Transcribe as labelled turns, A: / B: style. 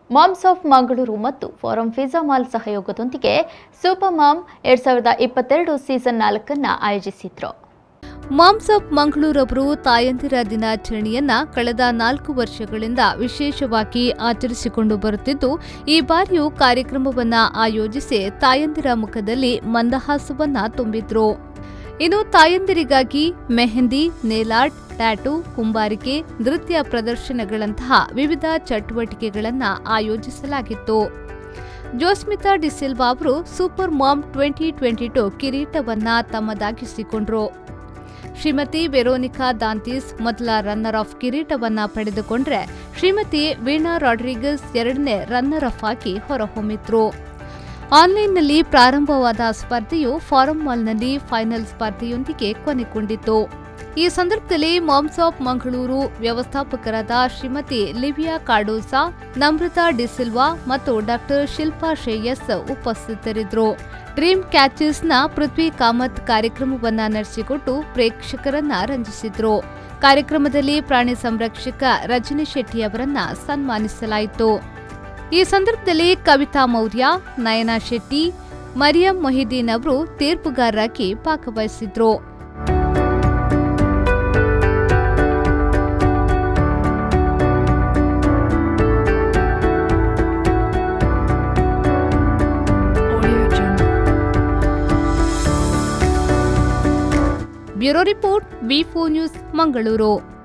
A: moms of Mangaluru ಮತ್ತು Forum Fiza Mall ಸಹಯೋಗದೊಂದಿಗೆ super mom ಎರಡ್ ಸಾವಿರದ ಇಪ್ಪತ್ತೆರಡು ಸೀಸನ್ ನಾಲ್ಕನ್ನ ಆಯೋಜಿಸಿದ್ರು
B: ಮಾಮ್ಸ್ ಆಫ್ ಮಂಗಳೂರವರು ತಾಯಂದಿರ ದಿನಾಚರಣೆಯನ್ನ ಕಳೆದ ನಾಲ್ಕು ವರ್ಷಗಳಿಂದ ವಿಶೇಷವಾಗಿ ಆಚರಿಸಿಕೊಂಡು ಬರುತ್ತಿದ್ದು ಈ ಬಾರಿಯೂ ಕಾರ್ಯಕ್ರಮವನ್ನ ಆಯೋಜಿಸಿ ತಾಯಂದಿರ ಮುಖದಲ್ಲಿ ಮಂದಹಾಸವನ್ನ ತುಂಬಿದ್ರು ಇನ್ನು ತಾಯಂದಿರಿಗಾಗಿ ಮೆಹಂದಿ ನೇಲಾರ್ಟ್ ಟ್ಯಾಟೂ ಕುಂಬಾರಿಕೆ ನೃತ್ಯ ಪ್ರದರ್ಶನಗಳಂತಹ ವಿವಿಧ ಚಟುವಟಿಕೆಗಳನ್ನು ಆಯೋಜಿಸಲಾಗಿತ್ತು ಜೋಸ್ಮಿತಾ ಡಿಸಿಲ್ವಾ ಅವರು super mom twenty twenty two ಕಿರೀಟವನ್ನ ತಮ್ಮದಾಗಿಸಿಕೊಂಡ್ರು ಶ್ರೀಮತಿ ವೆರೋನಿಕಾ ದಾಂತೀಸ್ ಮೊದಲ ರನ್ನರ್ ಆಫ್ ಕಿರೀಟವನ್ನ ಪಡೆದುಕೊಂಡ್ರೆ ಶ್ರೀಮತಿ ವೀಣಾ ರಾಡ್ರಿಗಸ್ ಎರಡನೇ ರನ್ನರ್ ಅಫ್ ಆಗಿ ಹೊರಹೊಮ್ಮಿದ್ರು ಆನ್ಲೈನ್ನಲ್ಲಿ ಪ್ರಾರಂಭವಾದ ಸ್ಪರ್ಧೆಯು ಫಾರಂ ಮಾಲ್ನಲ್ಲಿ ಫೈನಲ್ ಸ್ಪರ್ಧೆಯೊಂದಿಗೆ ಕೊನೆಗೊಂಡಿತು ಈ ಸಂದರ್ಭದಲ್ಲಿ ಮಾಮ್ಸ್ ಆಫ್ ಮಂಗಳೂರು ವ್ಯವಸ್ಥಾಪಕರಾದ ಶ್ರೀಮತಿ ಲಿವಿಯಾ ಕಾರ್ಡೋಸಾ ನಮ್ರತಾ ಡಿಸಿಲ್ವಾ ಮತ್ತು ಡಾಕ್ಟರ್ ಶಿಲ್ಪಾ ಶ್ರೇಯಸ್ ಉಪಸ್ಥಿತರಿದ್ದರು ಡ್ರೀಮ್ ಕ್ಯಾಚಸ್ನ ಪೃಥ್ವಿ ಕಾಮತ್ ಕಾರ್ಯಕ್ರಮವನ್ನ ನಡೆಸಿಕೊಟ್ಟು ಪ್ರೇಕ್ಷಕರನ್ನ ರಂಜಿಸಿದ್ರು ಕಾರ್ಯಕ್ರಮದಲ್ಲಿ ಪ್ರಾಣಿ ಸಂರಕ್ಷಕ ರಜನಿ ಶೆಟ್ಟಿ ಅವರನ್ನ ಸನ್ಮಾನಿಸಲಾಯಿತು ಈ ಸಂದರ್ಭದಲ್ಲಿ ಕವಿತಾ ಮೌರ್ಯ ನಯನಾ ಶೆಟ್ಟಿ ಮರಿಯಂ ಮೊಹಿದೀನ್ ಅವರು ತೀರ್ಪುಗಾರರಾಗಿ ಭಾಗವಹಿಸಿದ್ರು bureau report V news Mangaluru